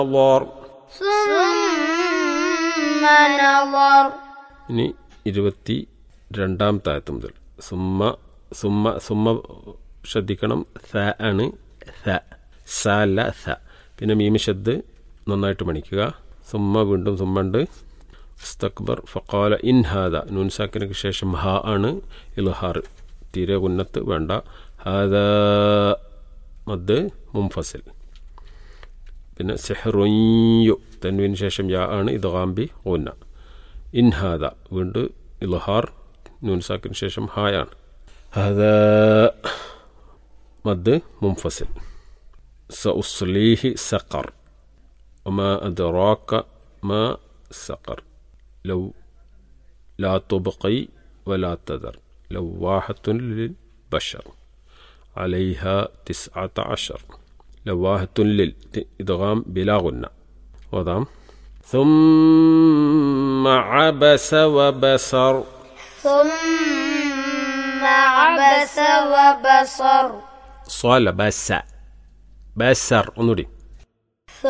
വാർ ثم نظر ഇനി ഇരുപത്തി രണ്ടാം താഴത്ത് മുതൽ സുമ്മ സുമ്മ സുമ്മ ശ്രദ്ധിക്കണം ഥ ആണ് ഥ സ അല്ല ഥ പിന്നെ മീമ ഷദ് നന്നായിട്ട് മണിക്കുക സുമ്മ വീണ്ടും സുമ്മണ്ട് ഇസ്തക്ബർ ഫക്കാല ഇൻ ഹാദ നൂൻ സാക്കിനക്ക് ശേഷം ഹ ആണ് ഇൽഹാർ തീരെ ഉന്നത്ത് വേണ്ട ഹാദ മദ് മുംഫസിൽ പിന്നെ സെഹ്റുയ്യു തൻവിന് ശേഷം യാ ആണ് ഇത് ഗാംബി ഓന്ന ഇൻഹാദ വീണ്ടും ഇൽഹാർ നൂൻസാക്കിന് ശേഷം ഹായാണ് ഹദ മദ് മുംഫസിൽ സഉസ്ലീഹി സഖർ وما أدراك ما سقر لو لا تبقي ولا تذر لواحة للبشر عليها تسعة عشر لواحة للإدغام بلا غنة وضم ثم عبس وبصر ثم عبس وبصر صال بس بسر ونوري